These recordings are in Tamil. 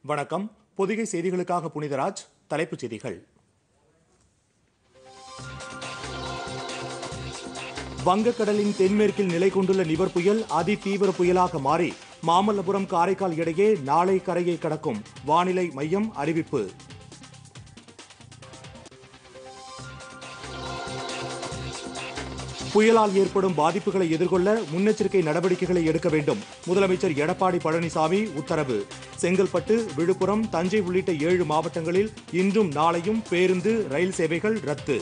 வணக்கம் பொதிகை செய்திகளுக்காக புனிதராஜ் தலைப்புச் செய்திகள் வங்கக்கடலின் தென்மேற்கில் நிலை கொண்டுள்ள நிவர் புயல் அதி தீவிர புயலாக மாறி மாமல்லபுரம் காரைக்கால் இடையே நாளை கரையை கடக்கும் வானிலை மையம் அறிவிப்பு புயலால் ஏற்படும் பாதிப்புகளை எதிர்கொள்ள முன்னெச்சரிக்கை நடவடிக்கைகளை எடுக்க வேண்டும் முதலமைச்சர் எடப்பாடி பழனிசாமி உத்தரவு செங்கல்பட்டு விழுப்புரம் தஞ்சை உள்ளிட்ட ஏழு மாவட்டங்களில் இன்றும் நாளையும் பேருந்து ரயில் சேவைகள் ரத்து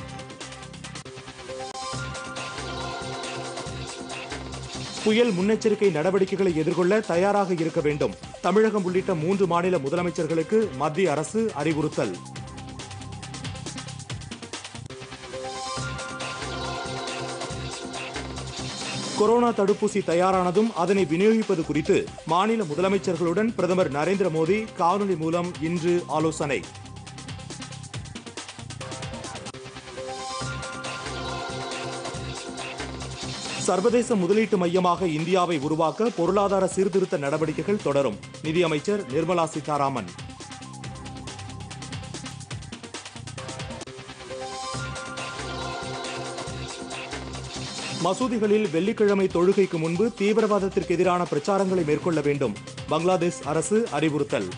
புயல் முன்னெச்சரிக்கை நடவடிக்கைகளை எதிர்கொள்ள தயாராக இருக்க வேண்டும் தமிழகம் உள்ளிட்ட மூன்று மாநில முதலமைச்சர்களுக்கு மத்திய அரசு அறிவுறுத்தல் கொரோனா தடுப்பூசி தயாரானதும் அதனை விநியோகிப்பது குறித்து மாநில முதலமைச்சர்களுடன் பிரதமர் நரேந்திர மோடி காணொலி மூலம் இன்று ஆலோசனை சர்வதேச முதலீட்டு மையமாக இந்தியாவை உருவாக்க பொருளாதார சீர்திருத்த நடவடிக்கைகள் தொடரும் நிதியமைச்சர் நிர்மலா சீதாராமன் மசூதிகளில் வெள்ளிக்கிழமை தொழுகைக்கு முன்பு தீவிரவாதத்திற்கு எதிரான பிரச்சாரங்களை மேற்கொள்ள வேண்டும் பங்களாதேஷ் அரசு அறிவுறுத்தல்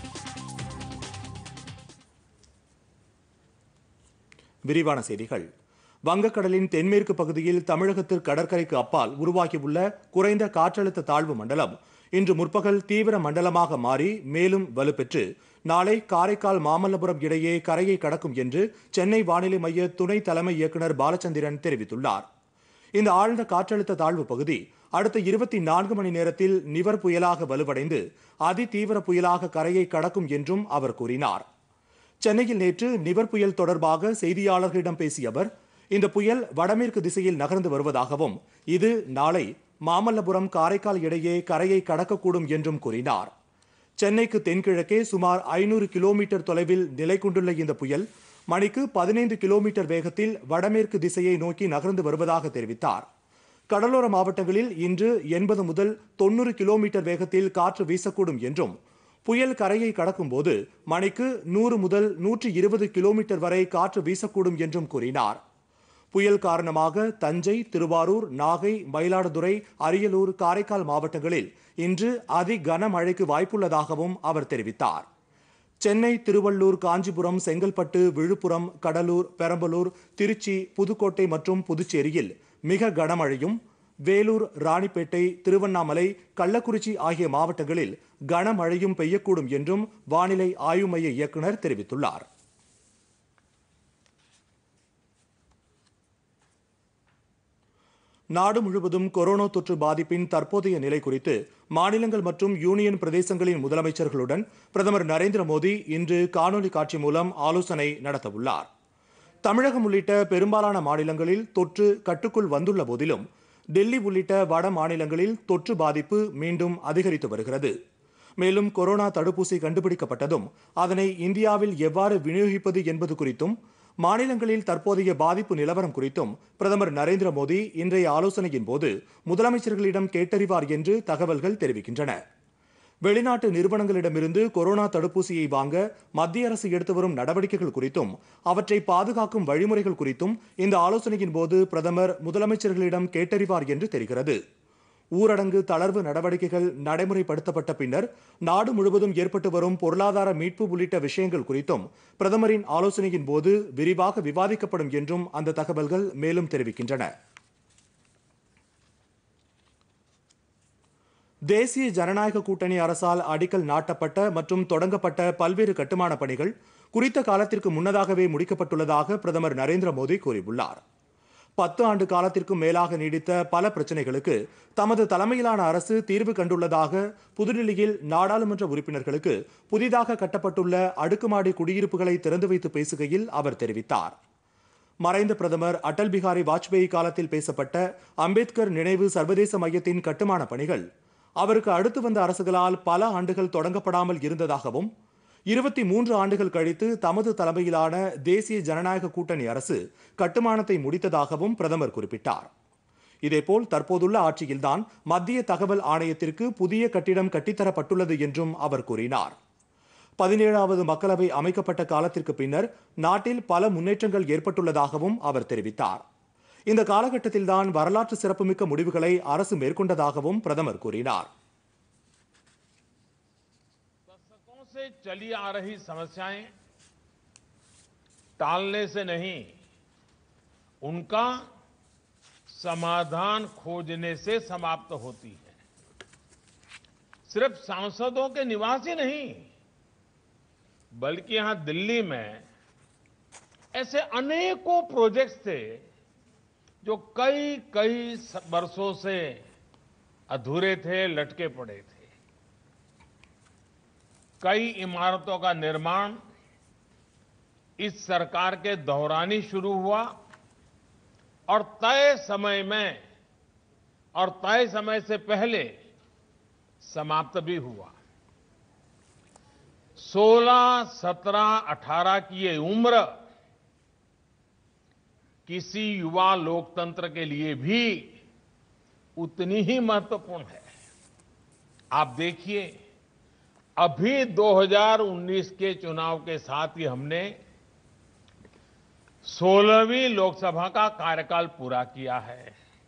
விரிவான செய்திகள் வங்கக்கடலின் தென்மேற்கு பகுதியில் தமிழகத்திற்கு கடற்கரைக்கு அப்பால் உருவாகியுள்ள குறைந்த காற்றழுத்த தாழ்வு மண்டலம் இன்று முற்பகல் தீவிர மண்டலமாக மாறி மேலும் வலுப்பெற்று நாளை காரைக்கால் மாமல்லபுரம் இடையே கரையை கடக்கும் என்று சென்னை வானிலை மைய துணை தலைமை இயக்குநர் பாலச்சந்திரன் தெரிவித்துள்ளார் இந்த ஆழ்ந்த காற்றழுத்த தாழ்வு பகுதி அடுத்த இருபத்தி நான்கு மணி நேரத்தில் நிவர் புயலாக வலுவடைந்து அதி தீவிர புயலாக கரையை கடக்கும் என்றும் அவர் கூறினார் சென்னையில் நேற்று நிவர் புயல் தொடர்பாக செய்தியாளர்களிடம் பேசிய அவர் இந்த புயல் வடமேற்கு திசையில் நகர்ந்து வருவதாகவும் இது நாளை மாமல்லபுரம் காரைக்கால் இடையே கரையை கடக்கக்கூடும் என்றும் கூறினார் சென்னைக்கு தென்கிழக்கே சுமார் ஐநூறு கிலோமீட்டர் தொலைவில் நிலை கொண்டுள்ள இந்த புயல் மணிக்கு பதினைந்து கிலோமீட்டர் வேகத்தில் வடமேற்கு திசையை நோக்கி நகர்ந்து வருவதாக தெரிவித்தார் கடலோர மாவட்டங்களில் இன்று எண்பது முதல் தொண்ணூறு கிலோமீட்டர் வேகத்தில் காற்று வீசக்கூடும் என்றும் புயல் கரையை கடக்கும்போது மணிக்கு நூறு முதல் நூற்றி இருபது கிலோமீட்டர் வரை காற்று வீசக்கூடும் என்றும் கூறினார் புயல் காரணமாக தஞ்சை திருவாரூர் நாகை மயிலாடுதுறை அரியலூர் காரைக்கால் மாவட்டங்களில் இன்று அதி கனமழைக்கு வாய்ப்புள்ளதாகவும் அவர் தெரிவித்தார் சென்னை திருவள்ளூர் காஞ்சிபுரம் செங்கல்பட்டு விழுப்புரம் கடலூர் பெரம்பலூர் திருச்சி புதுக்கோட்டை மற்றும் புதுச்சேரியில் மிக கனமழையும் வேலூர் ராணிப்பேட்டை திருவண்ணாமலை கள்ளக்குறிச்சி ஆகிய மாவட்டங்களில் கனமழையும் பெய்யக்கூடும் என்றும் வானிலை ஆய்வு மைய இயக்குநர் தெரிவித்துள்ளார் நாடு முழுவதும் கொரோனா தொற்று பாதிப்பின் தற்போதைய நிலை குறித்து மாநிலங்கள் மற்றும் யூனியன் பிரதேசங்களின் முதலமைச்சர்களுடன் பிரதமர் நரேந்திர மோடி இன்று காணொலி காட்சி மூலம் ஆலோசனை நடத்தவுள்ளார் தமிழகம் உள்ளிட்ட பெரும்பாலான மாநிலங்களில் தொற்று கட்டுக்குள் வந்துள்ள போதிலும் டெல்லி உள்ளிட்ட வட மாநிலங்களில் தொற்று பாதிப்பு மீண்டும் அதிகரித்து வருகிறது மேலும் கொரோனா தடுப்பூசி கண்டுபிடிக்கப்பட்டதும் அதனை இந்தியாவில் எவ்வாறு விநியோகிப்பது என்பது குறித்தும் மாநிலங்களில் தற்போதைய பாதிப்பு நிலவரம் குறித்தும் பிரதமர் நரேந்திர மோடி இன்றைய ஆலோசனையின் போது முதலமைச்சர்களிடம் கேட்டறிவார் என்று தகவல்கள் தெரிவிக்கின்றன வெளிநாட்டு நிறுவனங்களிடமிருந்து கொரோனா தடுப்பூசியை வாங்க மத்திய அரசு எடுத்து வரும் நடவடிக்கைகள் குறித்தும் அவற்றை பாதுகாக்கும் வழிமுறைகள் குறித்தும் இந்த ஆலோசனையின் போது பிரதமர் முதலமைச்சர்களிடம் கேட்டறிவார் என்று தெரிகிறது ஊரடங்கு தளர்வு நடவடிக்கைகள் நடைமுறைப்படுத்தப்பட்ட பின்னர் நாடு முழுவதும் ஏற்பட்டு வரும் பொருளாதார மீட்பு உள்ளிட்ட விஷயங்கள் குறித்தும் பிரதமரின் ஆலோசனையின் போது விரிவாக விவாதிக்கப்படும் என்றும் அந்த தகவல்கள் மேலும் தெரிவிக்கின்றன தேசிய ஜனநாயக கூட்டணி அரசால் அடிக்கல் நாட்டப்பட்ட மற்றும் தொடங்கப்பட்ட பல்வேறு கட்டுமான பணிகள் குறித்த காலத்திற்கு முன்னதாகவே முடிக்கப்பட்டுள்ளதாக பிரதமர் நரேந்திர மோடி கூறியுள்ளார் பத்து ஆண்டு காலத்திற்கும் மேலாக நீடித்த பல பிரச்சனைகளுக்கு தமது தலைமையிலான அரசு தீர்வு கண்டுள்ளதாக புதுடில்லியில் நாடாளுமன்ற உறுப்பினர்களுக்கு புதிதாக கட்டப்பட்டுள்ள அடுக்குமாடி குடியிருப்புகளை திறந்து வைத்து பேசுகையில் அவர் தெரிவித்தார் மறைந்த பிரதமர் அடல் பிகாரி வாஜ்பேயி காலத்தில் பேசப்பட்ட அம்பேத்கர் நினைவு சர்வதேச மையத்தின் கட்டுமான பணிகள் அவருக்கு அடுத்து வந்த அரசுகளால் பல ஆண்டுகள் தொடங்கப்படாமல் இருந்ததாகவும் இருபத்தி மூன்று ஆண்டுகள் கழித்து தமது தலைமையிலான தேசிய ஜனநாயக கூட்டணி அரசு கட்டுமானத்தை முடித்ததாகவும் பிரதமர் குறிப்பிட்டார் இதேபோல் தற்போதுள்ள ஆட்சியில்தான் மத்திய தகவல் ஆணையத்திற்கு புதிய கட்டிடம் கட்டித்தரப்பட்டுள்ளது என்றும் அவர் கூறினார் பதினேழாவது மக்களவை அமைக்கப்பட்ட காலத்திற்கு பின்னர் நாட்டில் பல முன்னேற்றங்கள் ஏற்பட்டுள்ளதாகவும் அவர் தெரிவித்தார் இந்த காலகட்டத்தில்தான் வரலாற்று சிறப்புமிக்க முடிவுகளை அரசு மேற்கொண்டதாகவும் பிரதமர் கூறினார் दशकों से चली आ रही समस्याएं टालने से नहीं उनका समाधान खोजने से समाप्त होती है सिर्फ सांसदों के निवास ही नहीं बल्कि यहां दिल्ली में ऐसे अनेकों प्रोजेक्ट्स थे जो कई कई वर्षों से अधूरे थे लटके पड़े थे कई इमारतों का निर्माण इस सरकार के दौरान ही शुरू हुआ और तय समय में और तय समय से पहले समाप्त भी हुआ 16, 17, 18 की ये उम्र किसी युवा लोकतंत्र के लिए भी उतनी ही महत्वपूर्ण है आप देखिए अभी 2019 के चुनाव के साथ ही हमने 16वीं लोकसभा का कार्यकाल पूरा किया है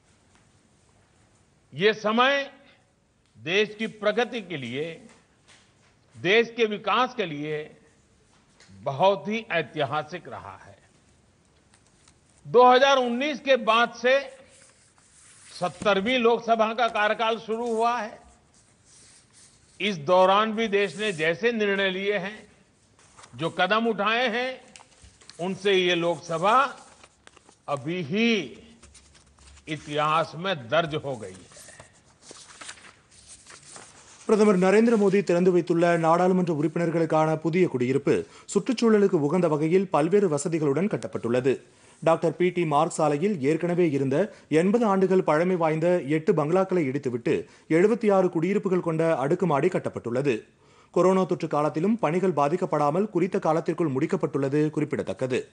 ये समय देश की प्रगति के लिए देश के विकास के लिए बहुत ही ऐतिहासिक रहा है 2019 के बाद से 70वीं लोकसभा का कार्यकाल शुरू हुआ है इस दौरान भी देश ने जैसे निर्णय लिए हैं जो कदम उठाए हैं उनसे ये लोकसभा अभी ही इतिहास में दर्ज हो गई है பிரதமர் நரேந்திர மோடி திறந்து வைத்துள்ள நாடாளுமன்ற உறுப்பினர்களுக்கான புதிய குடியிருப்பு சுற்றுச்சூழலுக்கு உகந்த வகையில் பல்வேறு வசதிகளுடன் கட்டப்பட்டுள்ளது டாக்டர் பி டி மார்க் சாலையில் ஏற்கனவே இருந்த எண்பது ஆண்டுகள் பழமை வாய்ந்த எட்டு பங்களாக்களை இடித்துவிட்டு எழுபத்தி ஆறு குடியிருப்புகள் கொண்ட அடுக்குமாடி கட்டப்பட்டுள்ளது கொரோனா தொற்று காலத்திலும் பணிகள் பாதிக்கப்படாமல் குறித்த காலத்திற்குள் முடிக்கப்பட்டுள்ளது குறிப்பிடத்தக்கது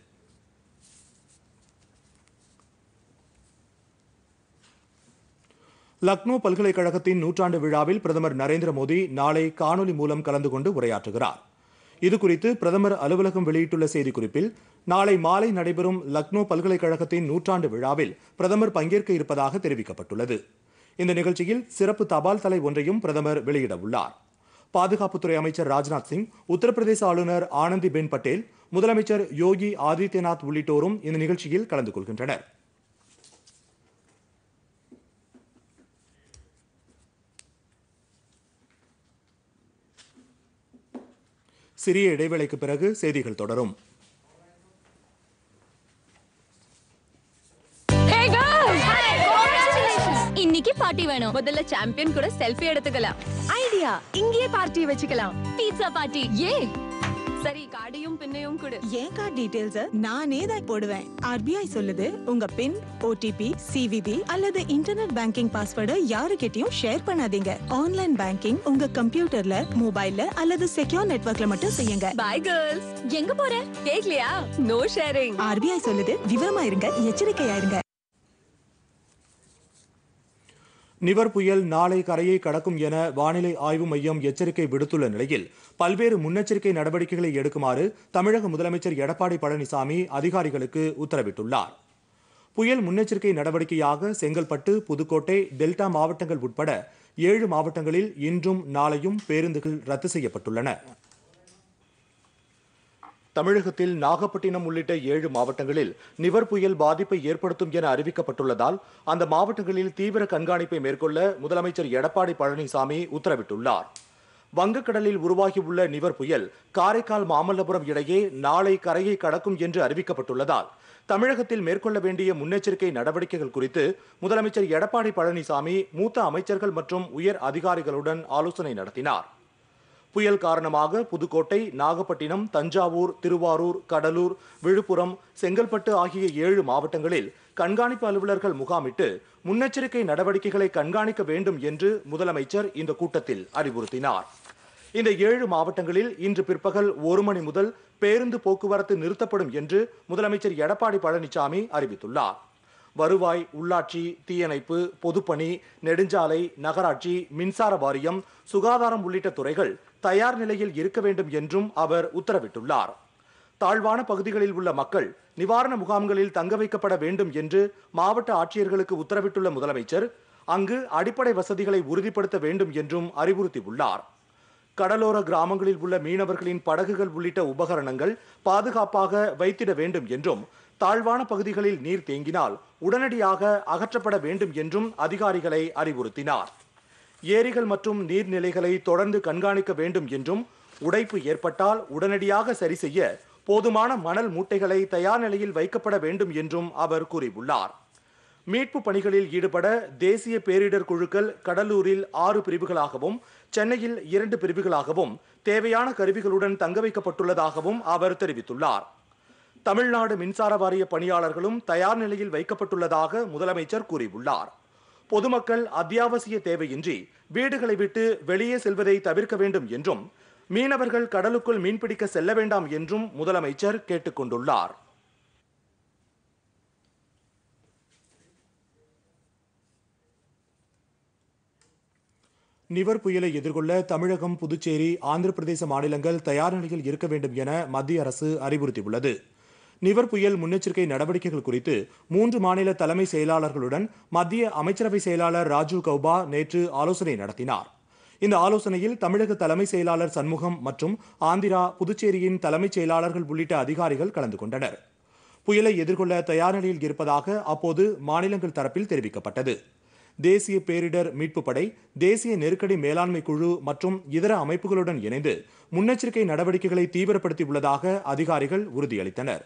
லக்னோ பல்கலைக்கழகத்தின் நூற்றாண்டு விழாவில் பிரதமர் நரேந்திர மோடி நாளை காணொலி மூலம் கலந்து கொண்டு உரையாற்றுகிறார் இதுகுறித்து பிரதமர் அலுவலகம் வெளியிட்டுள்ள செய்திக்குறிப்பில் நாளை மாலை நடைபெறும் லக்னோ பல்கலைக்கழகத்தின் நூற்றாண்டு விழாவில் பிரதமர் பங்கேற்க இருப்பதாக தெரிவிக்கப்பட்டுள்ளது இந்த நிகழ்ச்சியில் சிறப்பு தபால் தலை ஒன்றையும் பிரதமர் வெளியிட உள்ளார் பாதுகாப்புத்துறை அமைச்சர் ராஜ்நாத் சிங் உத்தரப்பிரதேச ஆளுநர் ஆனந்திபென் பட்டேல் முதலமைச்சர் யோகி ஆதித்யநாத் உள்ளிட்டோரும் இந்த நிகழ்ச்சியில் கலந்து கொள்கின்றனர் சிறிய இடைவேளைக்கு பிறகு செய்திகள் தொடரும் இன்னைக்கு பார்ட்டி வேணும் முதல்ல சாம்பியன் கூட செல்ஃபி எடுத்துக்கலாம் ஐடியா இங்கேயே பார்ட்டி வச்சுக்கலாம் பீட்சா பார்ட்டி ஏ சரி கார்டையும் பின்னையும் கொடு என் கார்டு டீடைல்ஸ் நானே தான் போடுவேன் ஆர்பிஐ சொல்லுது உங்க பின் ஓடிபி சிவிவி அல்லது இன்டர்நெட் பேங்கிங் பாஸ்வேர்டை யாருக்கிட்டயும் ஷேர் பண்ணாதீங்க ஆன்லைன் பேங்கிங் உங்க கம்ப்யூட்டர்ல மொபைல்ல அல்லது செக்யூர் நெட்வொர்க்ல மட்டும் செய்யுங்க பை கேர்ள்ஸ் எங்க போற கேக்கலையா நோ ஷேரிங் ஆர்பிஐ சொல்லுது விவரமா இருங்க எச்சரிக்கையா இருங்க நிவர் புயல் நாளை கரையை கடக்கும் என வானிலை ஆய்வு மையம் எச்சரிக்கை விடுத்துள்ள நிலையில் பல்வேறு முன்னெச்சரிக்கை நடவடிக்கைகளை எடுக்குமாறு தமிழக முதலமைச்சர் எடப்பாடி பழனிசாமி அதிகாரிகளுக்கு உத்தரவிட்டுள்ளார் புயல் முன்னெச்சரிக்கை நடவடிக்கையாக செங்கல்பட்டு புதுக்கோட்டை டெல்டா மாவட்டங்கள் உட்பட ஏழு மாவட்டங்களில் இன்றும் நாளையும் பேருந்துகள் ரத்து செய்யப்பட்டுள்ளன தமிழகத்தில் நாகப்பட்டினம் உள்ளிட்ட ஏழு மாவட்டங்களில் நிவர் புயல் பாதிப்பை ஏற்படுத்தும் என அறிவிக்கப்பட்டுள்ளதால் அந்த மாவட்டங்களில் தீவிர கண்காணிப்பை மேற்கொள்ள முதலமைச்சர் எடப்பாடி பழனிசாமி உத்தரவிட்டுள்ளார் வங்கக்கடலில் உருவாகியுள்ள நிவர் புயல் காரைக்கால் மாமல்லபுரம் இடையே நாளை கரையை கடக்கும் என்று அறிவிக்கப்பட்டுள்ளதால் தமிழகத்தில் மேற்கொள்ள வேண்டிய முன்னெச்சரிக்கை நடவடிக்கைகள் குறித்து முதலமைச்சர் எடப்பாடி பழனிசாமி மூத்த அமைச்சர்கள் மற்றும் உயர் அதிகாரிகளுடன் ஆலோசனை நடத்தினார் புயல் காரணமாக புதுக்கோட்டை நாகப்பட்டினம் தஞ்சாவூர் திருவாரூர் கடலூர் விழுப்புரம் செங்கல்பட்டு ஆகிய ஏழு மாவட்டங்களில் கண்காணிப்பு அலுவலர்கள் முகாமிட்டு முன்னெச்சரிக்கை நடவடிக்கைகளை கண்காணிக்க வேண்டும் என்று முதலமைச்சர் இந்த கூட்டத்தில் அறிவுறுத்தினார் இந்த ஏழு மாவட்டங்களில் இன்று பிற்பகல் ஒரு மணி முதல் பேருந்து போக்குவரத்து நிறுத்தப்படும் என்று முதலமைச்சர் எடப்பாடி பழனிசாமி அறிவித்துள்ளார் வருவாய் உள்ளாட்சி தீயணைப்பு பொதுப்பணி நெடுஞ்சாலை நகராட்சி மின்சார வாரியம் சுகாதாரம் உள்ளிட்ட துறைகள் தயார் நிலையில் இருக்க வேண்டும் என்றும் அவர் உத்தரவிட்டுள்ளார் தாழ்வான பகுதிகளில் உள்ள மக்கள் நிவாரண முகாம்களில் தங்க வைக்கப்பட வேண்டும் என்று மாவட்ட ஆட்சியர்களுக்கு உத்தரவிட்டுள்ள முதலமைச்சர் அங்கு அடிப்படை வசதிகளை உறுதிப்படுத்த வேண்டும் என்றும் அறிவுறுத்தியுள்ளார் கடலோர கிராமங்களில் உள்ள மீனவர்களின் படகுகள் உள்ளிட்ட உபகரணங்கள் பாதுகாப்பாக வைத்திட வேண்டும் என்றும் தாழ்வான பகுதிகளில் நீர் தேங்கினால் உடனடியாக அகற்றப்பட வேண்டும் என்றும் அதிகாரிகளை அறிவுறுத்தினார் ஏரிகள் மற்றும் நீர்நிலைகளை தொடர்ந்து கண்காணிக்க வேண்டும் என்றும் உடைப்பு ஏற்பட்டால் உடனடியாக சரி செய்ய போதுமான மணல் மூட்டைகளை தயார் நிலையில் வைக்கப்பட வேண்டும் என்றும் அவர் கூறியுள்ளார் மீட்பு பணிகளில் ஈடுபட தேசிய பேரிடர் குழுக்கள் கடலூரில் ஆறு பிரிவுகளாகவும் சென்னையில் இரண்டு பிரிவுகளாகவும் தேவையான கருவிகளுடன் தங்க வைக்கப்பட்டுள்ளதாகவும் அவர் தெரிவித்துள்ளார் தமிழ்நாடு மின்சார வாரிய பணியாளர்களும் தயார் நிலையில் வைக்கப்பட்டுள்ளதாக முதலமைச்சர் கூறியுள்ளார் பொதுமக்கள் அத்தியாவசிய தேவையின்றி வீடுகளை விட்டு வெளியே செல்வதை தவிர்க்க வேண்டும் என்றும் மீனவர்கள் கடலுக்குள் மீன்பிடிக்க செல்ல வேண்டாம் என்றும் முதலமைச்சர் கேட்டுக்கொண்டுள்ளார் நிவர் புயலை எதிர்கொள்ள தமிழகம் புதுச்சேரி ஆந்திர பிரதேச மாநிலங்கள் தயார் நிலையில் இருக்க வேண்டும் என மத்திய அரசு அறிவுறுத்தியுள்ளது நிவர் புயல் முன்னெச்சரிக்கை நடவடிக்கைகள் குறித்து மூன்று மாநில தலைமை செயலாளர்களுடன் மத்திய அமைச்சரவை செயலாளர் ராஜீவ் கௌபா நேற்று ஆலோசனை நடத்தினார் இந்த ஆலோசனையில் தமிழக தலைமை செயலாளர் சண்முகம் மற்றும் ஆந்திரா புதுச்சேரியின் தலைமைச் செயலாளர்கள் உள்ளிட்ட அதிகாரிகள் கலந்து கொண்டனர் புயலை எதிர்கொள்ள தயார் நிலையில் இருப்பதாக அப்போது மாநிலங்கள் தரப்பில் தெரிவிக்கப்பட்டது தேசிய பேரிடர் மீட்புப் படை தேசிய நெருக்கடி மேலாண்மை குழு மற்றும் இதர அமைப்புகளுடன் இணைந்து முன்னெச்சரிக்கை நடவடிக்கைகளை தீவிரப்படுத்தியுள்ளதாக அதிகாரிகள் உறுதியளித்தனர்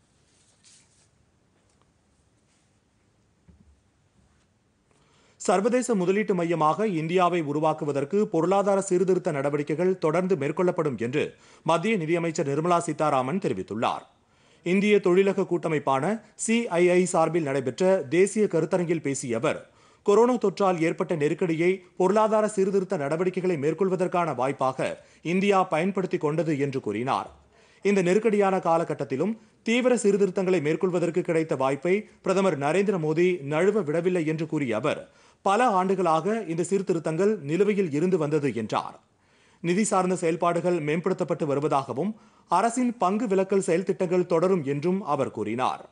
சர்வதேச முதலீட்டு மையமாக இந்தியாவை உருவாக்குவதற்கு பொருளாதார சீர்திருத்த நடவடிக்கைகள் தொடர்ந்து மேற்கொள்ளப்படும் என்று மத்திய நிதியமைச்சர் நிர்மலா சீதாராமன் தெரிவித்துள்ளார் இந்திய தொழிலக கூட்டமைப்பான சிஐஐ சார்பில் நடைபெற்ற தேசிய கருத்தரங்கில் பேசிய அவர் கொரோனா தொற்றால் ஏற்பட்ட நெருக்கடியை பொருளாதார சீர்திருத்த நடவடிக்கைகளை மேற்கொள்வதற்கான வாய்ப்பாக இந்தியா பயன்படுத்திக் கொண்டது என்று கூறினார் இந்த நெருக்கடியான காலகட்டத்திலும் தீவிர சீர்திருத்தங்களை மேற்கொள்வதற்கு கிடைத்த வாய்ப்பை பிரதமர் நரேந்திர மோடி நழுவ விடவில்லை என்று கூறிய அவர் பல ஆண்டுகளாக இந்த சீர்திருத்தங்கள் நிலுவையில் இருந்து வந்தது என்றார் நிதி சார்ந்த செயல்பாடுகள் மேம்படுத்தப்பட்டு வருவதாகவும் அரசின் பங்கு விலக்கல் செயல் திட்டங்கள் தொடரும் என்றும் அவர் கூறினார்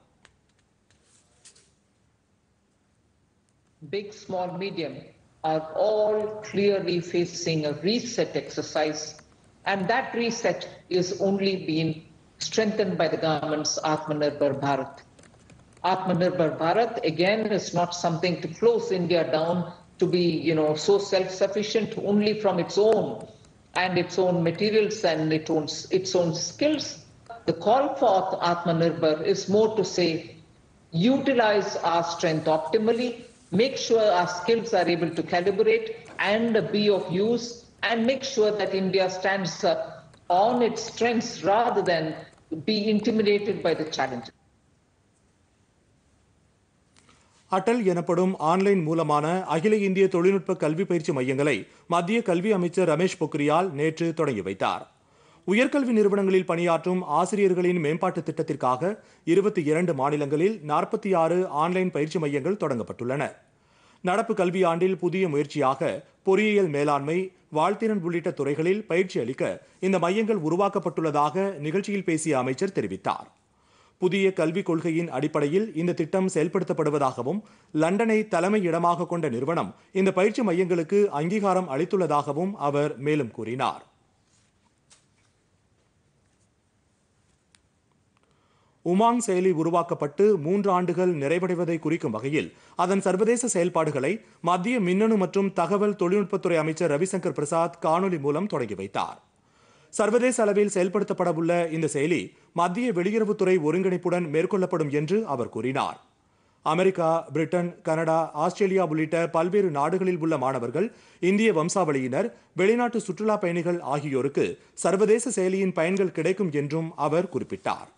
big, small, medium, are all clearly facing a reset exercise. And that reset is only being strengthened by the government's Atmanirbhar Bharat. Atmanirbhar Bharat, again, is not something to close India down to be, you know, so self-sufficient only from its own and its own materials and its own, its own skills. The call for Atmanirbhar is more to say, utilize our strength optimally, make sure our skills are able to calibrate and be of use, and make sure that India stands uh, on its strengths rather than be intimidated by the challenges. Atal எனப்படும் ஆன்லைன் மூலமான அகில இந்திய தொழில்நுட்ப கல்வி பயிற்சி மையங்களை மத்திய கல்வி அமைச்சர் ரமேஷ் பொக்ரியால் நேற்று தொடங்கி வைத்தார் உயர்கல்வி நிறுவனங்களில் பணியாற்றும் ஆசிரியர்களின் மேம்பாட்டு திட்டத்திற்காக இருபத்தி இரண்டு மாநிலங்களில் நாற்பத்தி ஆறு ஆன்லைன் பயிற்சி மையங்கள் தொடங்கப்பட்டுள்ளன நடப்பு கல்வியாண்டில் புதிய முயற்சியாக பொறியியல் மேலாண்மை வாழ்த்திறன் உள்ளிட்ட துறைகளில் பயிற்சி அளிக்க இந்த மையங்கள் உருவாக்கப்பட்டுள்ளதாக நிகழ்ச்சியில் பேசிய அமைச்சர் தெரிவித்தார் புதிய கல்விக் கொள்கையின் அடிப்படையில் இந்த திட்டம் செயல்படுத்தப்படுவதாகவும் லண்டனை தலைமை இடமாக கொண்ட நிறுவனம் இந்த பயிற்சி மையங்களுக்கு அங்கீகாரம் அளித்துள்ளதாகவும் அவர் மேலும் கூறினார் உமாங் செயலி உருவாக்கப்பட்டு மூன்று ஆண்டுகள் நிறைவடைவதை குறிக்கும் வகையில் அதன் சர்வதேச செயல்பாடுகளை மத்திய மின்னணு மற்றும் தகவல் தொழில்நுட்பத்துறை அமைச்சர் ரவிசங்கர் பிரசாத் காணொலி மூலம் தொடங்கி வைத்தார் சர்வதேச அளவில் செயல்படுத்தப்படவுள்ள இந்த செயலி மத்திய வெளியுறவுத்துறை ஒருங்கிணைப்புடன் மேற்கொள்ளப்படும் என்று அவர் கூறினார் அமெரிக்கா பிரிட்டன் கனடா ஆஸ்திரேலியா உள்ளிட்ட பல்வேறு நாடுகளில் உள்ள மாணவர்கள் இந்திய வம்சாவளியினர் வெளிநாட்டு சுற்றுலா பயணிகள் ஆகியோருக்கு சர்வதேச செயலியின் பயன்கள் கிடைக்கும் என்றும் அவர் குறிப்பிட்டார்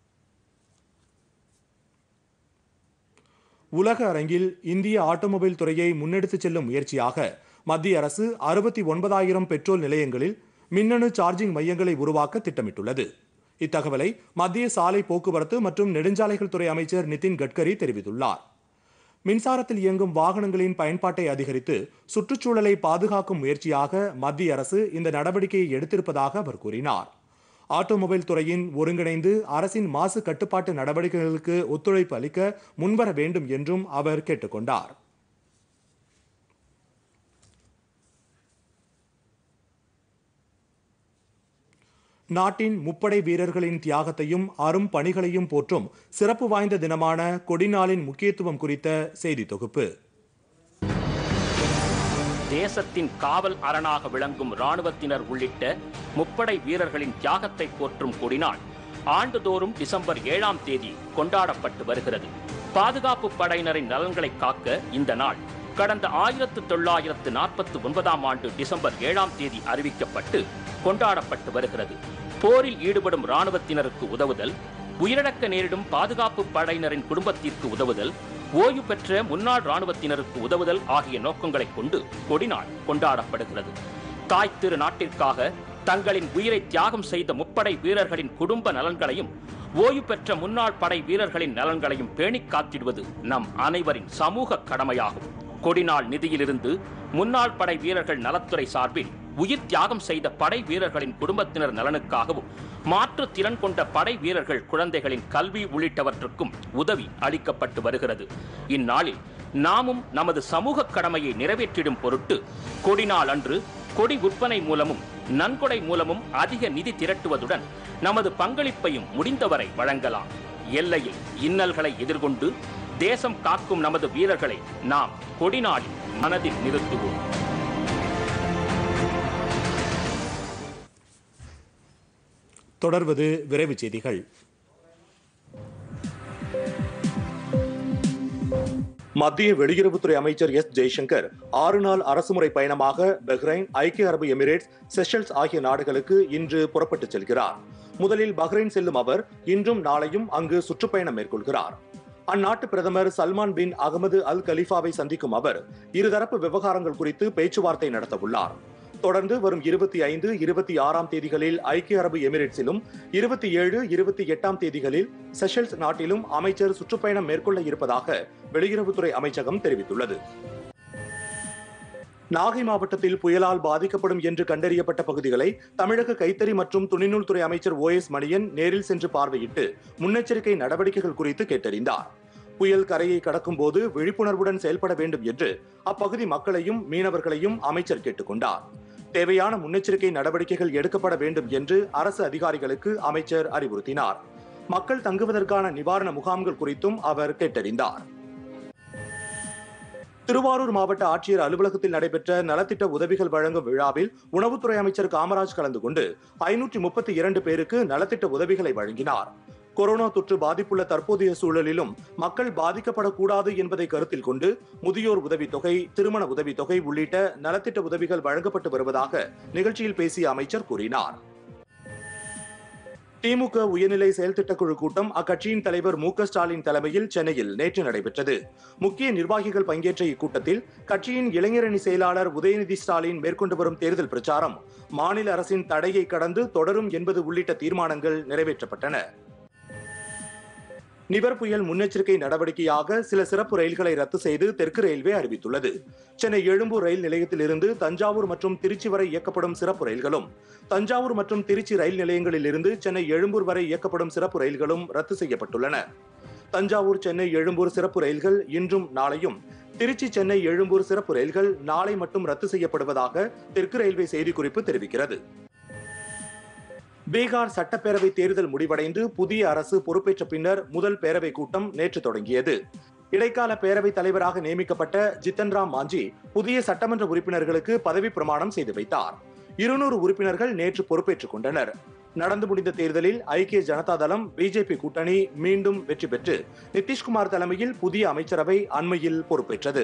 உலக அரங்கில் இந்திய ஆட்டோமொபைல் துறையை முன்னெடுத்துச் செல்லும் முயற்சியாக மத்திய அரசு அறுபத்தி ஒன்பதாயிரம் பெட்ரோல் நிலையங்களில் மின்னணு சார்ஜிங் மையங்களை உருவாக்க திட்டமிட்டுள்ளது இத்தகவலை மத்திய சாலை போக்குவரத்து மற்றும் நெடுஞ்சாலைகள் துறை அமைச்சர் நிதின் கட்கரி தெரிவித்துள்ளார் மின்சாரத்தில் இயங்கும் வாகனங்களின் பயன்பாட்டை அதிகரித்து சுற்றுச்சூழலை பாதுகாக்கும் முயற்சியாக மத்திய அரசு இந்த நடவடிக்கையை எடுத்திருப்பதாக அவர் கூறினார் ஆட்டோமொபைல் துறையின் ஒருங்கிணைந்து அரசின் மாசு கட்டுப்பாட்டு நடவடிக்கைகளுக்கு ஒத்துழைப்பு அளிக்க முன்வர வேண்டும் என்றும் அவர் கேட்டுக்கொண்டார் நாட்டின் முப்படை வீரர்களின் தியாகத்தையும் அரும் பணிகளையும் போற்றும் சிறப்பு வாய்ந்த தினமான கொடிநாளின் முக்கியத்துவம் குறித்த செய்தி தொகுப்பு தேசத்தின் காவல் அரணாக விளங்கும் ராணுவத்தினர் உள்ளிட்ட முப்படை வீரர்களின் தியாகத்தை போற்றும் கொடிநாள் ஆண்டுதோறும் டிசம்பர் ஏழாம் தேதி கொண்டாடப்பட்டு வருகிறது பாதுகாப்பு படையினரின் நலன்களை காக்க இந்த நாள் கடந்த ஆயிரத்து தொள்ளாயிரத்து நாற்பத்தி ஒன்பதாம் ஆண்டு டிசம்பர் ஏழாம் தேதி அறிவிக்கப்பட்டு கொண்டாடப்பட்டு வருகிறது போரில் ஈடுபடும் ராணுவத்தினருக்கு உதவுதல் உயிரிழக்க நேரிடும் பாதுகாப்பு படையினரின் குடும்பத்திற்கு உதவுதல் ஓய்வு பெற்ற முன்னாள் ராணுவத்தினருக்கு உதவுதல் ஆகிய நோக்கங்களைக் கொண்டு கொடிநாள் கொண்டாடப்படுகிறது தாய் திரு நாட்டிற்காக தங்களின் உயிரை தியாகம் செய்த முப்படை வீரர்களின் குடும்ப நலன்களையும் ஓய்வு பெற்ற முன்னாள் படை வீரர்களின் நலன்களையும் பேணிக் காத்திடுவது நம் அனைவரின் சமூக கடமையாகும் கொடிநாள் நிதியிலிருந்து முன்னாள் படை வீரர்கள் நலத்துறை சார்பில் உயிர் தியாகம் செய்த படை வீரர்களின் குடும்பத்தினர் நலனுக்காகவும் மாற்று திறன் கொண்ட படை வீரர்கள் குழந்தைகளின் கல்வி உள்ளிட்டவற்றுக்கும் உதவி அளிக்கப்பட்டு வருகிறது இந்நாளில் நாமும் நமது சமூக கடமையை நிறைவேற்றிடும் பொருட்டு கொடிநாள் அன்று கொடி விற்பனை மூலமும் நன்கொடை மூலமும் அதிக நிதி திரட்டுவதுடன் நமது பங்களிப்பையும் முடிந்தவரை வழங்கலாம் எல்லையில் இன்னல்களை எதிர்கொண்டு தேசம் காக்கும் நமது வீரர்களை நாம் கொடிநாளில் மனதில் நிறுத்துவோம் தொடர்வது விரைவுச் செய்திகள் மத்திய வெளியுறவுத்துறை அமைச்சர் எஸ் ஜெய்சங்கர் ஆறு நாள் அரசுமுறை பயணமாக பஹ்ரைன் ஐக்கிய அரபு எமிரேட்ஸ் செஷல்ஸ் ஆகிய நாடுகளுக்கு இன்று புறப்பட்டுச் செல்கிறார் முதலில் பஹ்ரைன் செல்லும் அவர் இன்றும் நாளையும் அங்கு சுற்றுப்பயணம் மேற்கொள்கிறார் அந்நாட்டு பிரதமர் சல்மான் பின் அகமது அல் கலீஃபாவை சந்திக்கும் அவர் இருதரப்பு விவகாரங்கள் குறித்து பேச்சுவார்த்தை நடத்தவுள்ளார் தொடர்ந்து வரும் இருபத்தி ஐந்து இருபத்தி ஆறாம் தேதிகளில் ஐக்கிய அரபு எமிரேட்ஸிலும் இருபத்தி ஏழு இருபத்தி எட்டாம் தேதிகளில் செஷல்ஸ் நாட்டிலும் அமைச்சர் சுற்றுப்பயணம் மேற்கொள்ள இருப்பதாக வெளியுறவுத்துறை அமைச்சகம் தெரிவித்துள்ளது நாகை மாவட்டத்தில் புயலால் பாதிக்கப்படும் என்று கண்டறியப்பட்ட பகுதிகளை தமிழக கைத்தறி மற்றும் துணிநூல் துறை அமைச்சர் ஓ எஸ் மணியன் நேரில் சென்று பார்வையிட்டு முன்னெச்சரிக்கை நடவடிக்கைகள் குறித்து கேட்டறிந்தார் புயல் கரையை கடக்கும் போது விழிப்புணர்வுடன் செயல்பட வேண்டும் என்று அப்பகுதி மக்களையும் மீனவர்களையும் அமைச்சர் கேட்டுக்கொண்டார் தேவையான முன்னெச்சரிக்கை நடவடிக்கைகள் எடுக்கப்பட வேண்டும் என்று அரசு அதிகாரிகளுக்கு அமைச்சர் அறிவுறுத்தினார் மக்கள் தங்குவதற்கான நிவாரண முகாம்கள் குறித்தும் அவர் கேட்டறிந்தார் திருவாரூர் மாவட்ட ஆட்சியர் அலுவலகத்தில் நடைபெற்ற நலத்திட்ட உதவிகள் வழங்கும் விழாவில் உணவுத்துறை அமைச்சர் காமராஜ் கலந்து கொண்டு ஐநூற்றி முப்பத்தி இரண்டு பேருக்கு நலத்திட்ட உதவிகளை வழங்கினார் கொரோனா தொற்று பாதிப்புள்ள தற்போதைய சூழலிலும் மக்கள் பாதிக்கப்படக்கூடாது என்பதை கருத்தில் கொண்டு முதியோர் உதவித்தொகை திருமண உதவித்தொகை உள்ளிட்ட நலத்திட்ட உதவிகள் வழங்கப்பட்டு வருவதாக நிகழ்ச்சியில் பேசிய அமைச்சர் கூறினார் திமுக உயர்நிலை செயல்திட்டக்குழு கூட்டம் அக்கட்சியின் தலைவர் மு க ஸ்டாலின் தலைமையில் சென்னையில் நேற்று நடைபெற்றது முக்கிய நிர்வாகிகள் பங்கேற்ற இக்கூட்டத்தில் கட்சியின் இளைஞரணி செயலாளர் உதயநிதி ஸ்டாலின் மேற்கொண்டு வரும் தேர்தல் பிரச்சாரம் மாநில அரசின் தடையை கடந்து தொடரும் என்பது உள்ளிட்ட தீர்மானங்கள் நிறைவேற்றப்பட்டன நிவர் புயல் முன்னெச்சரிக்கை நடவடிக்கையாக சில சிறப்பு ரயில்களை ரத்து செய்து தெற்கு ரயில்வே அறிவித்துள்ளது சென்னை எழும்பூர் ரயில் நிலையத்தில் இருந்து தஞ்சாவூர் மற்றும் திருச்சி வரை இயக்கப்படும் சிறப்பு ரயில்களும் தஞ்சாவூர் மற்றும் திருச்சி ரயில் நிலையங்களில் இருந்து சென்னை எழும்பூர் வரை இயக்கப்படும் சிறப்பு ரயில்களும் ரத்து செய்யப்பட்டுள்ளன தஞ்சாவூர் சென்னை எழும்பூர் சிறப்பு ரயில்கள் இன்றும் நாளையும் திருச்சி சென்னை எழும்பூர் சிறப்பு ரயில்கள் நாளை மட்டும் ரத்து செய்யப்படுவதாக தெற்கு ரயில்வே செய்திக்குறிப்பு தெரிவிக்கிறது பீகார் சட்டப்பேரவை தேர்தல் முடிவடைந்து புதிய அரசு பொறுப்பேற்ற பின்னர் முதல் பேரவை கூட்டம் நேற்று தொடங்கியது இடைக்கால பேரவைத் தலைவராக நியமிக்கப்பட்ட ஜித்தன் ராம் மாஞ்சி புதிய சட்டமன்ற உறுப்பினர்களுக்கு பதவி பிரமாணம் செய்து வைத்தார் இருநூறு உறுப்பினர்கள் நேற்று பொறுப்பேற்றுக் கொண்டனர் நடந்து முடிந்த தேர்தலில் ஐக்கிய ஜனதா தளம் பிஜேபி கூட்டணி மீண்டும் வெற்றி பெற்று நிதிஷ்குமார் தலைமையில் புதிய அமைச்சரவை அண்மையில் பொறுப்பேற்றது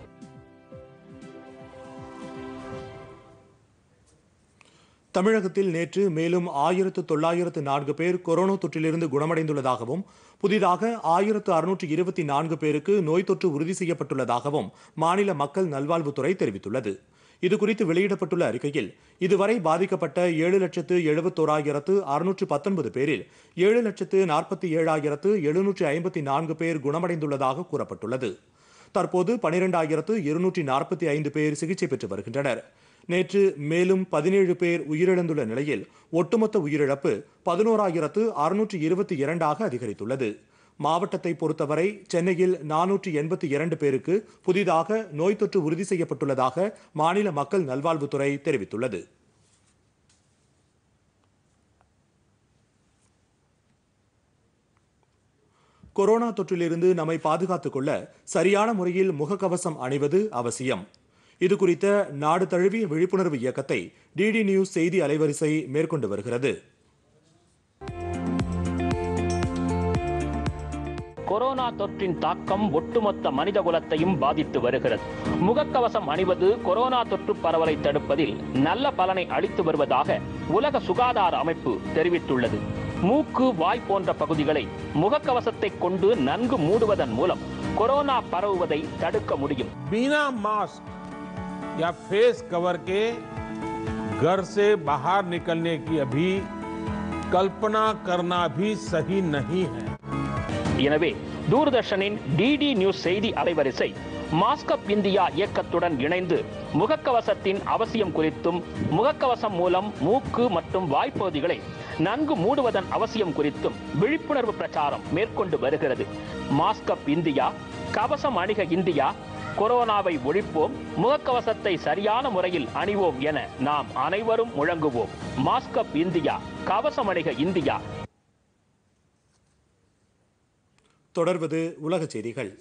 தமிழகத்தில் நேற்று மேலும் ஆயிரத்து தொள்ளாயிரத்து நான்கு பேர் கொரோனா தொற்றிலிருந்து குணமடைந்துள்ளதாகவும் புதிதாக ஆயிரத்து அறுநூற்று இருபத்தி நான்கு பேருக்கு நோய் தொற்று உறுதி செய்யப்பட்டுள்ளதாகவும் மாநில மக்கள் நல்வாழ்வுத்துறை தெரிவித்துள்ளது இதுகுறித்து வெளியிடப்பட்டுள்ள அறிக்கையில் இதுவரை பாதிக்கப்பட்ட ஏழு லட்சத்து எழுபத்தோராயிரத்து அறுநூற்று பத்தொன்பது பேரில் ஏழு லட்சத்து நாற்பத்தி ஏழாயிரத்து எழுநூற்று ஐம்பத்தி நான்கு பேர் குணமடைந்துள்ளதாக கூறப்பட்டுள்ளது தற்போது பனிரெண்டாயிரத்து இருநூற்றி நாற்பத்தி ஐந்து பேர் சிகிச்சை பெற்று வருகின்றனர் நேற்று மேலும் பதினேழு பேர் உயிரிழந்துள்ள நிலையில் ஒட்டுமொத்த உயிரிழப்பு பதினோராயிரத்து அறுநூற்றி இருபத்தி இரண்டாக அதிகரித்துள்ளது மாவட்டத்தை பொறுத்தவரை சென்னையில் நானூற்றி எண்பத்தி இரண்டு பேருக்கு புதிதாக நோய் தொற்று உறுதி செய்யப்பட்டுள்ளதாக மாநில மக்கள் நல்வாழ்வுத்துறை தெரிவித்துள்ளது கொரோனா தொற்றிலிருந்து நம்மை பாதுகாத்துக் கொள்ள சரியான முறையில் முகக்கவசம் அணிவது அவசியம் இது குறித்த நாடு தழுவிய விழிப்புணர்வு இயக்கத்தை டிடி நியூஸ் செய்தி அலைவரிசை மேற்கொண்டு வருகிறது கொரோனா தொற்றின் தாக்கம் ஒட்டுமொத்த மனித குலத்தையும் பாதித்து வருகிறது முகக்கவசம் அணிவது கொரோனா தொற்று பரவலை தடுப்பதில் நல்ல பலனை அளித்து வருவதாக உலக சுகாதார அமைப்பு தெரிவித்துள்ளது மூக்கு வாய் போன்ற பகுதிகளை முகக்கவசத்தை கொண்டு நன்கு மூடுவதன் மூலம் கொரோனா பரவுவதை தடுக்க முடியும் बिना मास्क या फेस कवर के घर से बाहर निकलने की अभी कल्पना करना भी सही नहीं है எனவே தூர்தர்ஷனின் டிடி நியூஸ் செய்தி அலைவரிசை மாஸ்கப் இந்தியா இயக்கத்துடன் இணைந்து முகக்கவசத்தின் அவசியம் குறித்தும் முகக்கவசம் மூலம் மூக்கு மற்றும் வாய்ப்பகுதிகளை நன்கு மூடுவதன் அவசியம் குறித்தும் விழிப்புணர்வு பிரச்சாரம் மேற்கொண்டு வருகிறது மாஸ்கப் இந்தியா கவசம் அணிக இந்தியா கொரோனாவை ஒழிப்போம் முகக்கவசத்தை சரியான முறையில் அணிவோம் என நாம் அனைவரும் முழங்குவோம் மாஸ்கப் இந்தியா கவசம் அணிக இந்தியா தொடர்வது உலக செய்திகள்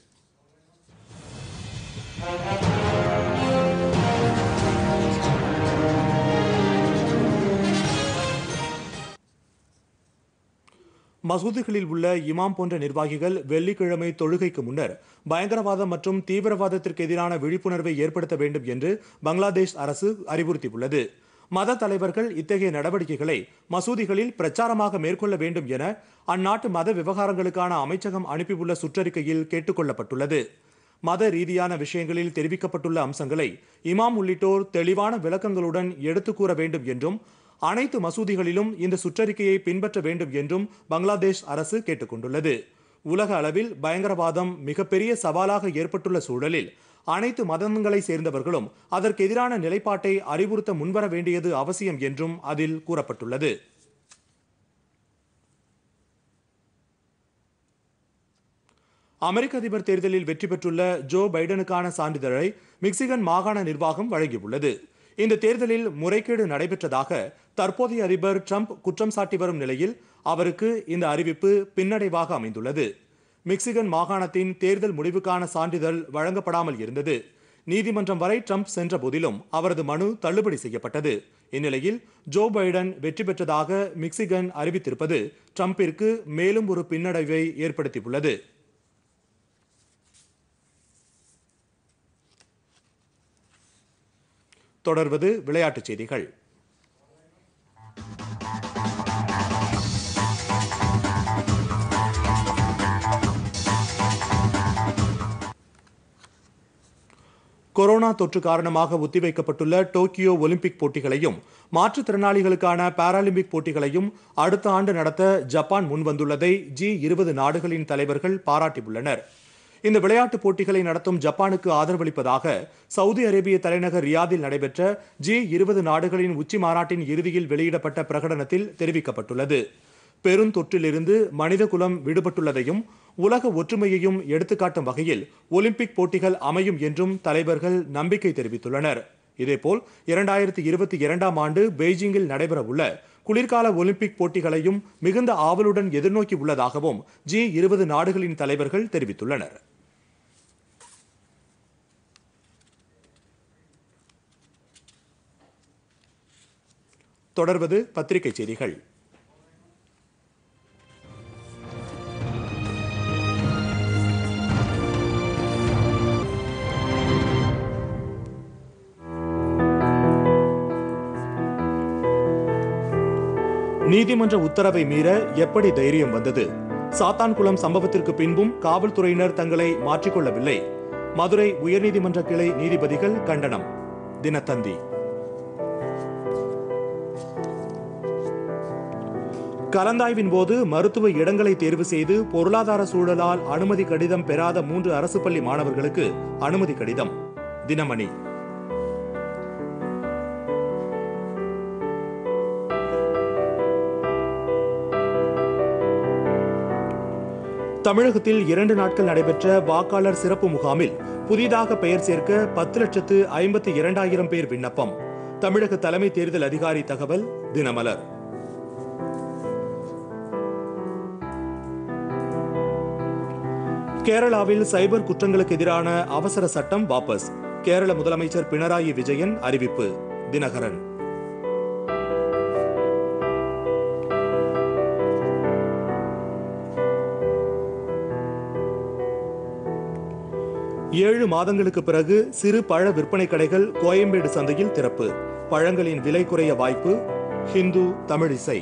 மசூதிகளில் உள்ள இமாம் போன்ற நிர்வாகிகள் வெள்ளிக்கிழமை தொழுகைக்கு முன்னர் பயங்கரவாதம் மற்றும் தீவிரவாதத்திற்கு எதிரான விழிப்புணர்வை ஏற்படுத்த வேண்டும் என்று பங்களாதேஷ் அரசு அறிவுறுத்தியுள்ளது மத தலைவர்கள் இத்தகைய நடவடிக்கைகளை மசூதிகளில் பிரச்சாரமாக மேற்கொள்ள வேண்டும் என அந்நாட்டு மத விவகாரங்களுக்கான அமைச்சகம் அனுப்பியுள்ள சுற்றறிக்கையில் கேட்டுக்கொள்ளப்பட்டுள்ளது மத ரீதியான விஷயங்களில் தெரிவிக்கப்பட்டுள்ள அம்சங்களை இமாம் உள்ளிட்டோர் தெளிவான விளக்கங்களுடன் எடுத்துக் கூற வேண்டும் என்றும் அனைத்து மசூதிகளிலும் இந்த சுற்றறிக்கையை பின்பற்ற வேண்டும் என்றும் பங்களாதேஷ் அரசு கேட்டுக்கொண்டுள்ளது உலக அளவில் பயங்கரவாதம் மிகப்பெரிய சவாலாக ஏற்பட்டுள்ள சூழலில் அனைத்து மதங்களை சேர்ந்தவர்களும் அதற்கு எதிரான நிலைப்பாட்டை அறிவுறுத்த முன்வர வேண்டியது அவசியம் என்றும் அதில் கூறப்பட்டுள்ளது அமெரிக்க அதிபர் தேர்தலில் வெற்றி பெற்றுள்ள ஜோ பைடனுக்கான சான்றிதழை மிக்சிகன் மாகாண நிர்வாகம் வழங்கியுள்ளது இந்த தேர்தலில் முறைகேடு நடைபெற்றதாக தற்போதைய அதிபர் ட்ரம்ப் குற்றம் சாட்டி வரும் நிலையில் அவருக்கு இந்த அறிவிப்பு பின்னடைவாக அமைந்துள்ளது மிக்சிகன் மாகாணத்தின் தேர்தல் முடிவுக்கான சான்றிதழ் வழங்கப்படாமல் இருந்தது நீதிமன்றம் வரை ட்ரம்ப் சென்ற போதிலும் அவரது மனு தள்ளுபடி செய்யப்பட்டது இந்நிலையில் ஜோ பைடன் வெற்றி பெற்றதாக மிக்சிகன் அறிவித்திருப்பது ட்ரம்பிற்கு மேலும் ஒரு பின்னடைவை ஏற்படுத்தியுள்ளது தொடர்வது விளையாட்டுச் செய்திகள் கொரோனா தொற்று காரணமாக ஒத்திவைக்கப்பட்டுள்ள டோக்கியோ ஒலிம்பிக் போட்டிகளையும் மாற்றுத்திறனாளிகளுக்கான பாராலிம்பிக் போட்டிகளையும் அடுத்த ஆண்டு நடத்த ஜப்பான் முன்வந்துள்ளதை ஜி இருபது நாடுகளின் தலைவர்கள் பாராட்டியுள்ளனர் இந்த விளையாட்டுப் போட்டிகளை நடத்தும் ஜப்பானுக்கு ஆதரவளிப்பதாக சவுதி அரேபிய தலைநகர் ரியாதில் நடைபெற்ற ஜி இருபது நாடுகளின் உச்சி மாநாட்டின் இறுதியில் வெளியிடப்பட்ட பிரகடனத்தில் தெரிவிக்கப்பட்டுள்ளது பெருந்தொற்றிலிருந்து மனிதகுலம் விடுபட்டுள்ளதையும் உலக ஒற்றுமையையும் எடுத்துக்காட்டும் வகையில் ஒலிம்பிக் போட்டிகள் அமையும் என்றும் தலைவர்கள் நம்பிக்கை தெரிவித்துள்ளனர் இதேபோல் இரண்டாயிரத்தி இருபத்தி இரண்டாம் ஆண்டு பெய்ஜிங்கில் நடைபெறவுள்ள குளிர்கால ஒலிம்பிக் போட்டிகளையும் மிகுந்த ஆவலுடன் எதிர்நோக்கி உள்ளதாகவும் ஜி இருபது நாடுகளின் தலைவர்கள் தெரிவித்துள்ளனர் தொடர்வது பத்திரிகை செய்திகள் நீதிமன்ற உத்தரவை மீற எப்படி தைரியம் வந்தது சாத்தான்குளம் சம்பவத்திற்கு பின்பும் காவல்துறையினர் தங்களை மாற்றிக்கொள்ளவில்லை மதுரை உயர்நீதிமன்ற கிளை நீதிபதிகள் கண்டனம் தினத்தந்தி கலந்தாய்வின் போது மருத்துவ இடங்களை தேர்வு செய்து பொருளாதார சூழலால் அனுமதி கடிதம் பெறாத மூன்று அரசு பள்ளி மாணவர்களுக்கு அனுமதி கடிதம் தினமணி தமிழகத்தில் இரண்டு நாட்கள் நடைபெற்ற வாக்காளர் சிறப்பு முகாமில் புதிதாக பெயர் சேர்க்க பத்து லட்சத்து ஐம்பத்தி இரண்டாயிரம் பேர் விண்ணப்பம் தமிழக தலைமை தேர்தல் அதிகாரி தகவல் தினமலர் கேரளாவில் சைபர் குற்றங்களுக்கு எதிரான அவசர சட்டம் வாபஸ் கேரள முதலமைச்சர் பினராயி விஜயன் அறிவிப்பு தினகரன் ஏழு மாதங்களுக்கு பிறகு சிறு பழ விற்பனை கடைகள் கோயம்பேடு சந்தையில் திறப்பு பழங்களின் விலை குறைய வாய்ப்பு ஹிந்து தமிழிசை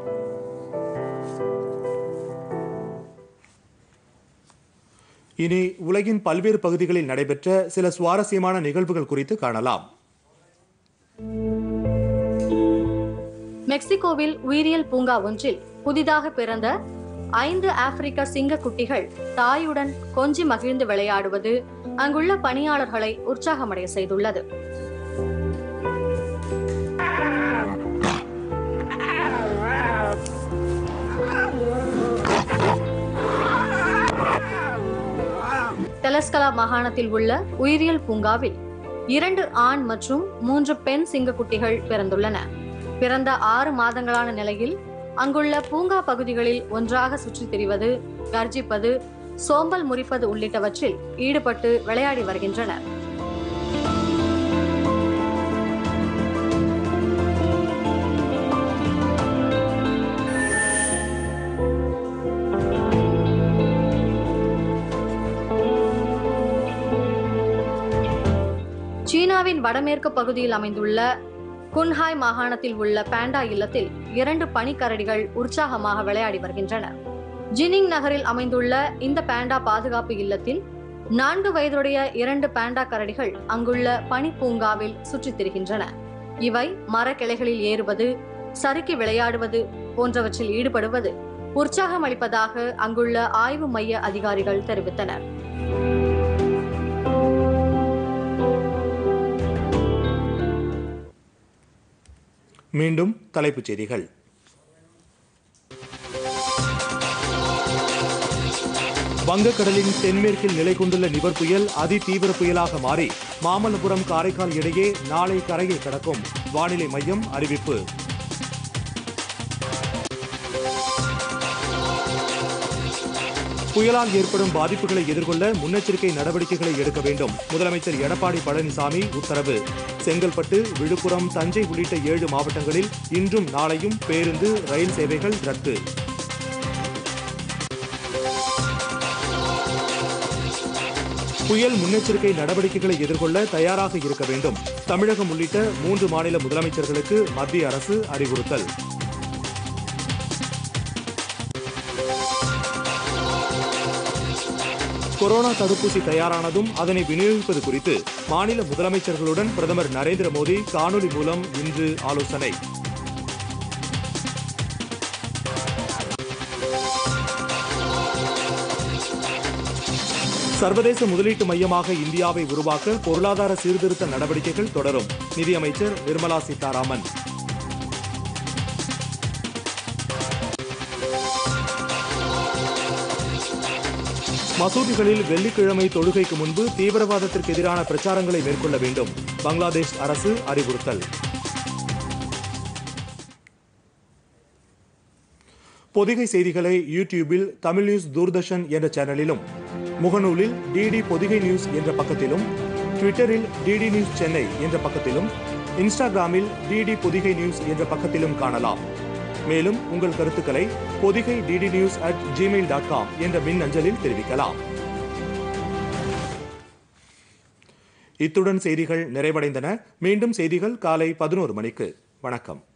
இனி உலகின் பல்வேறு பகுதிகளில் நடைபெற்ற சில சுவாரஸ்யமான நிகழ்வுகள் குறித்து காணலாம் மெக்சிகோவில் உயிரியல் பூங்கா ஒன்றில் புதிதாக பிறந்த ஐந்து ஆப்பிரிக்க சிங்க குட்டிகள் தாயுடன் கொஞ்சி மகிழ்ந்து விளையாடுவது அங்குள்ள பணியாளர்களை உற்சாகமடைய செய்துள்ளது தெலஸ்கலா மாகாணத்தில் உள்ள உயிரியல் பூங்காவில் இரண்டு ஆண் மற்றும் மூன்று பெண் சிங்கக்குட்டிகள் பிறந்துள்ளன பிறந்த ஆறு மாதங்களான நிலையில் அங்குள்ள பூங்கா பகுதிகளில் ஒன்றாக சுற்றித் திரிவது கர்ஜிப்பது சோம்பல் முறிப்பது உள்ளிட்டவற்றில் ஈடுபட்டு விளையாடி வருகின்றனர் சீனாவின் வடமேற்கு பகுதியில் அமைந்துள்ள குன்ஹாய் மாகாணத்தில் உள்ள பாண்டா இல்லத்தில் இரண்டு பனிக்கரடிகள் உற்சாகமாக விளையாடி வருகின்றன ஜினிங் நகரில் அமைந்துள்ள இந்த பாண்டா பாதுகாப்பு இல்லத்தில் நான்கு வயதுடைய இரண்டு பாண்டா கரடிகள் அங்குள்ள பனி பூங்காவில் சுற்றித் திரிகின்றன இவை மரக்கிளைகளில் ஏறுவது சறுக்கி விளையாடுவது போன்றவற்றில் ஈடுபடுவது உற்சாகம் அளிப்பதாக அங்குள்ள ஆய்வு மைய அதிகாரிகள் தெரிவித்தனர் மீண்டும் தலைப்புச் செய்திகள் வங்கக்கடலின் தென்மேற்கில் நிலை கொண்டுள்ள நிவர் புயல் அதி தீவிர புயலாக மாறி மாமல்லபுரம் காரைக்கால் இடையே நாளை கரையை கடக்கும் வானிலை மையம் அறிவிப்பு புயலால் ஏற்படும் பாதிப்புகளை எதிர்கொள்ள முன்னெச்சரிக்கை நடவடிக்கைகளை எடுக்க வேண்டும் முதலமைச்சர் எடப்பாடி பழனிசாமி உத்தரவு செங்கல்பட்டு விழுப்புரம் தஞ்சை உள்ளிட்ட ஏழு மாவட்டங்களில் இன்றும் நாளையும் பேருந்து ரயில் சேவைகள் ரத்து புயல் முன்னெச்சரிக்கை நடவடிக்கைகளை எதிர்கொள்ள தயாராக இருக்க வேண்டும் தமிழகம் உள்ளிட்ட மூன்று மாநில முதலமைச்சர்களுக்கு மத்திய அரசு அறிவுறுத்தல் கொரோனா தடுப்பூசி தயாரானதும் அதனை விநியோகிப்பது குறித்து மாநில முதலமைச்சர்களுடன் பிரதமர் நரேந்திர மோடி காணொலி மூலம் இன்று ஆலோசனை சர்வதேச முதலீட்டு மையமாக இந்தியாவை உருவாக்க பொருளாதார சீர்திருத்த நடவடிக்கைகள் தொடரும் நிதியமைச்சர் நிர்மலா சீதாராமன் மசூதிகளில் வெள்ளிக்கிழமை தொழுகைக்கு முன்பு தீவிரவாதத்திற்கு எதிரான பிரச்சாரங்களை மேற்கொள்ள வேண்டும் பங்களாதேஷ் அரசு அறிவுறுத்தல் பொதிகை செய்திகளை யூடியூபில் தமிழ் நியூஸ் தூர்தர்ஷன் என்ற சேனலிலும் முகநூலில் டிடி பொதிகை நியூஸ் என்ற பக்கத்திலும் ட்விட்டரில் டிடி நியூஸ் சென்னை என்ற பக்கத்திலும் இன்ஸ்டாகிராமில் டிடி பொதிகை நியூஸ் என்ற பக்கத்திலும் காணலாம் மேலும் உங்கள் கருத்துக்களை Pothigai DD news at Gmail dot com என்ற மின் அஞ்சலில் தெரிவிக்கலாம் இத்துடன் செய்திகள் நிறைவடைந்தன மீண்டும் செய்திகள் காலை பதினோரு மணிக்கு வணக்கம்